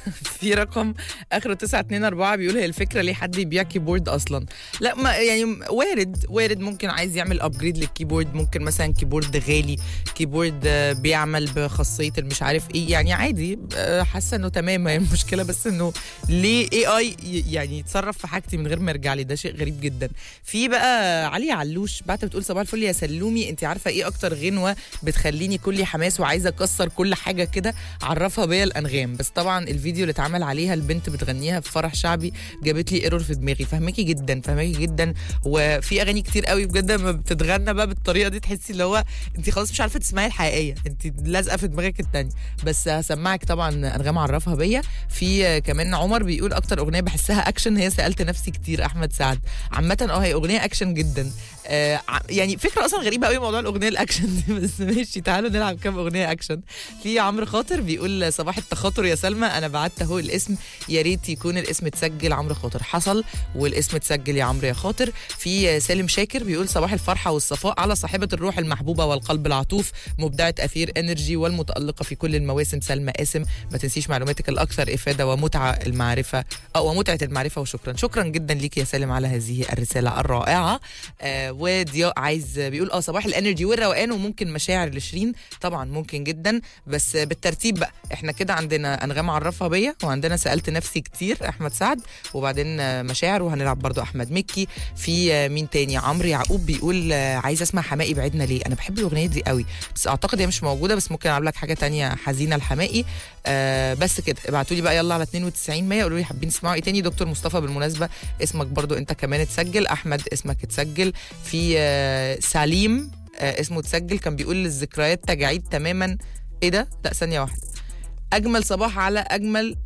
في رقم اخره 924 بيقول هي الفكره ليه حد يبيع كيبورد اصلا لا ما يعني وارد وارد ممكن عايز يعمل ابجريد للكيبورد ممكن مثلا كيبورد غالي كيبورد آه، بيعمل بخاصيه المش عارف ايه يعني عادي آه، حاسه انه تمام هي المشكله بس انه ليه اي اي يعني يتصرف في حاجتي من غير ما يرجع لي ده شيء غريب جدا في بقى علي علوش بعت بتقول صباح الفل يا سلومي انت عارفه ايه اكتر غنوه بتخليني كلي حماس وعايزه اكسر كل حاجه كده عرفها بيا الانغام بس طبعا الفيديو اللي اتعمل عليها البنت بتغنيها في فرح شعبي جابت لي ايرور في دماغي فهماكي جدا فهماكي جدا وفي اغاني كتير قوي بجد لما بتتغنى بقى بالطريقه دي تحسي اللي هو انت خلاص مش عارفه تسمعي الحقيقيه انت لازقه في دماغك التانية بس هسمعك طبعا انغام عرفها بيا في آه، كمان عمر بيقول اكتر اغنيه بحسها اكشن هي سالت نفسي كتير احمد سعد عامه اه هي اغنيه اكشن جدا آه ع- يعني فكره اصلا غريبه قوي موضوع الاغنيه الاكشن دي بس ماشي تعالوا نلعب كام اغنيه اكشن في عمرو خاطر بيقول صباح التخاطر يا سلمى انا بعت اهو الاسم يا ريت يكون الاسم اتسجل عمرو خاطر حصل والاسم اتسجل يا عمرو يا خاطر في سالم شاكر بيقول صباح الفرحه والصفاء على صاحبه الروح المحبوبه والقلب العطوف مبدعه اثير انرجي والمتالقه في كل المواسم سلمى قاسم ما تنسيش معلوماتك الاكثر افاده ومتعه المعرفه او ومتعه المعرفه وشكرا شكرا جدا ليك يا سالم على هذه الرساله الرائعه آه وضياء عايز بيقول اه صباح الانرجي والروقان وممكن مشاعر لشيرين طبعا ممكن جدا بس بالترتيب بقى احنا كده عندنا انغام عرفها بيا وعندنا سالت نفسي كتير احمد سعد وبعدين آه، مشاعر وهنلعب برضو احمد مكي في آه، مين تاني عمرو يعقوب بيقول آه، عايز اسمع حماقي بعدنا ليه انا بحب الاغنيه دي قوي بس اعتقد هي مش موجوده بس ممكن العب لك حاجه تانية حزينه لحماقي آه بس كده ابعتوا لي بقى يلا على 92 100 قولوا لي حابين تسمعوا ايه تاني دكتور مصطفى بالمناسبه اسمك برضو انت كمان اتسجل احمد اسمك اتسجل في آه سليم آه اسمه اتسجل كان بيقول للذكريات تجاعيد تماما ايه ده لا ثانيه واحده اجمل صباح على اجمل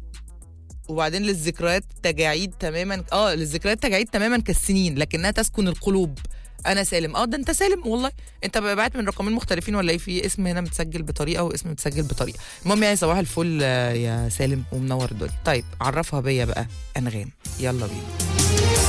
وبعدين للذكريات تجاعيد تماما اه للذكريات تجاعيد تماما كالسنين لكنها تسكن القلوب انا سالم اه ده انت سالم والله انت بعت من رقمين مختلفين ولا ايه في اسم هنا متسجل بطريقه واسم متسجل بطريقه المهم يعني صباح الفل آه، يا سالم ومنور الدنيا طيب عرفها بيا بقى انغام يلا بينا